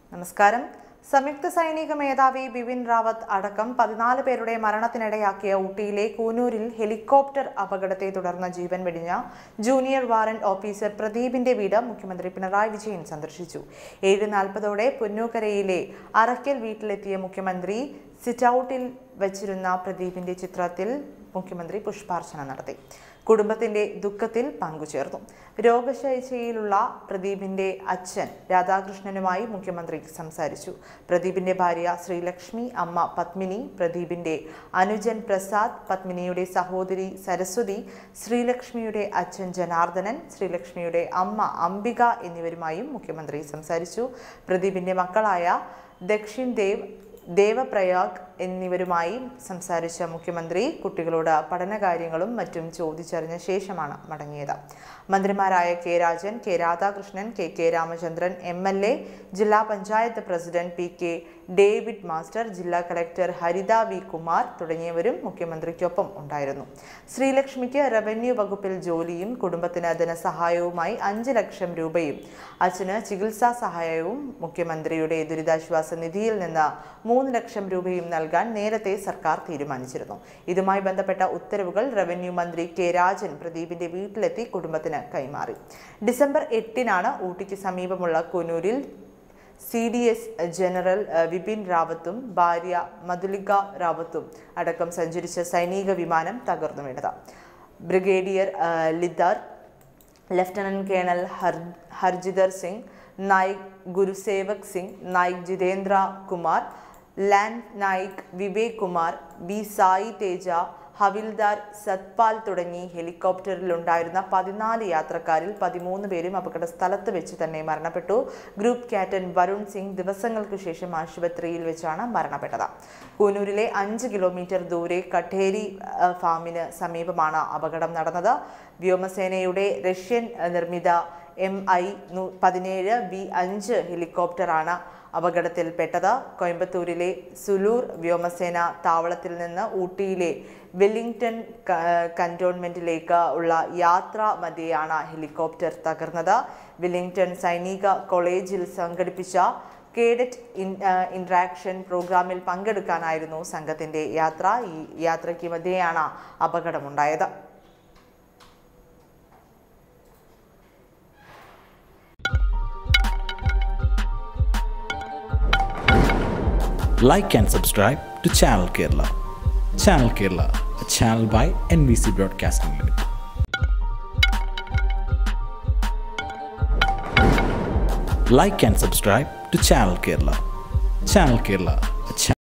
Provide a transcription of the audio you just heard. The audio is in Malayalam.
നമസ്കാരം സംയുക്ത സൈനിക മേധാവി ബിപിൻ റാവത്ത് അടക്കം പതിനാല് പേരുടെ മരണത്തിനിടയാക്കിയ ഊട്ടിയിലെ കൂനൂരിൽ ഹെലികോപ്റ്റർ അപകടത്തെ തുടർന്ന് ജീവൻ വെടിഞ്ഞ ജൂനിയർ വാറന്റ് ഓഫീസർ പ്രദീപിന്റെ വീട് മുഖ്യമന്ത്രി പിണറായി വിജയൻ സന്ദർശിച്ചു ഏഴ് നാൽപ്പതോടെ പുന്നൂക്കരയിലെ അറക്കൽ വീട്ടിലെത്തിയ മുഖ്യമന്ത്രി സിറ്റൌട്ടിൽ വച്ചിരുന്ന പ്രദീപിന്റെ ചിത്രത്തിൽ മുഖ്യമന്ത്രി പുഷ്പാർച്ചന നടത്തി കുടുംബത്തിന്റെ ദുഃഖത്തിൽ പങ്കുചേർന്നു രോഗശൈചയിലുള്ള പ്രദീപിന്റെ അച്ഛൻ രാധാകൃഷ്ണനുമായി മുഖ്യമന്ത്രി സംസാരിച്ചു പ്രദീപിന്റെ ഭാര്യ ശ്രീലക്ഷ്മി അമ്മ പത്മിനി പ്രദീപിന്റെ അനുജൻ പ്രസാദ് പത്മിനിയുടെ സഹോദരി സരസ്വതി ശ്രീലക്ഷ്മിയുടെ അച്ഛൻ ജനാർദ്ദനൻ ശ്രീലക്ഷ്മിയുടെ അമ്മ അംബിക എന്നിവരുമായും മുഖ്യമന്ത്രി സംസാരിച്ചു പ്രദീപിന്റെ മക്കളായ ദക്ഷിൺ ദേവ് ദേവപ്രയാഗ് എന്നിവരുമായി സംസാരിച്ച മുഖ്യമന്ത്രി കുട്ടികളോട് പഠനകാര്യങ്ങളും മറ്റും ചോദിച്ചറിഞ്ഞ ശേഷമാണ് മടങ്ങിയത് മന്ത്രിമാരായ K Rajan K Radhakrishnan K K Ramachandran M L A ജില്ലാ panchayat president P K David master ജില്ലാ കളക്ടർ ഹരിത വി കുമാർ തുടങ്ങിയവരും മുഖ്യമന്ത്രിക്കൊപ്പം ഉണ്ടായിരുന്നു ശ്രീലക്ഷ്മിക്ക് റവന്യൂ വകുപ്പിൽ ജോലിയും കുടുംബത്തിന് ധനസഹായവുമായി അഞ്ച് ലക്ഷം രൂപയും അച്ഛന് ചികിത്സാ സഹായവും മുഖ്യമന്ത്രിയുടെ ദുരിതാശ്വാസ നിധിയിൽ നിന്ന് മൂന്ന് ലക്ഷം രൂപയും നൽകാൻ നേരത്തെ സർക്കാർ തീരുമാനിച്ചിരുന്നു ഇതുമായി ബന്ധപ്പെട്ട ഉത്തരവുകൾ റവന്യൂ മന്ത്രി കെ രാജൻ പ്രദീപിന്റെ വീട്ടിലെത്തി കുടുംബത്തിന് കൈമാറി ഡിസംബർ എട്ടിനാണ് ഊട്ടിക്ക് സമീപമുള്ള കുനൂരിൽ സി ഡി എസ് ജനറൽ അഹ്, വിപിൻ റാവത്തും ഭാര്യ മധുലിക റാവത്തും അടക്കം സഞ്ചരിച്ച സൈനിക വിമാനം തകർന്നു വീണത് ബ്രിഗേഡിയർ അഹ്, Lidder lieutenant colonel Har Harjinder Singh Naik Gurusewak Singh Naik Jitendra Kumar lance Naik Vivek Kumar B Sai Teja havildar Satpal തുടങ്ങി ഹെലികോപ്റ്ററിലുണ്ടായിരുന്ന പതിനാല് യാത്രക്കാരിൽ പതിമൂന്ന് പേരും അപകട സ്ഥലത്ത് വെച്ച് തന്നെ മരണപ്പെട്ടു ഗ്രൂപ്പ് ക്യാപ്റ്റൻ വരുൺ സിംഗ് ദിവസങ്ങൾക്ക് ശേഷം ആശുപത്രിയിൽ വെച്ചാണ് മരണപ്പെട്ടത് കൂനൂരിലെ അഞ്ച് കിലോമീറ്റർ ദൂരെ കഠേരി അഹ്, ഫാമിന് സമീപമാണ് അപകടം നടന്നത് വ്യോമസേനയുടെ റഷ്യൻ അഹ്, നിർമ്മിത എം ഐ പതിനേഴ് ബി അഞ്ച് ഹെലികോപ്റ്ററാണ് അപകടത്തിൽപ്പെട്ടത് കോയമ്പത്തൂരിലെ സുലൂർ വ്യോമസേന താവളത്തിൽ നിന്ന് ഊട്ടിയിലെ വെല്ലിംഗ്ടൺ ക- കന്റോൺമെന്റിലേക്ക് ഉള്ള യാത്ര മധ്യയാണ് ഹെലികോപ്റ്റർ തകർന്നത് വെല്ലിംഗ്ടൺ സൈനിക കോളേജിൽ സംഘടിപ്പിച്ച കേഡറ്റ് ഇൻ ഇൻട്രാക്ഷൻ പ്രോഗ്രാമിൽ പങ്കെടുക്കാനായിരുന്നു സംഘത്തിന്റെ യാത്ര ഈ യാത്രയ്ക്ക് മധ്യയാണ് അപകടമുണ്ടായത് like and subscribe to Channel Kerala. Channel Kerala, a channel by NBC Broadcasting Limited. Like and subscribe to Channel Kerala. Channel Kerala,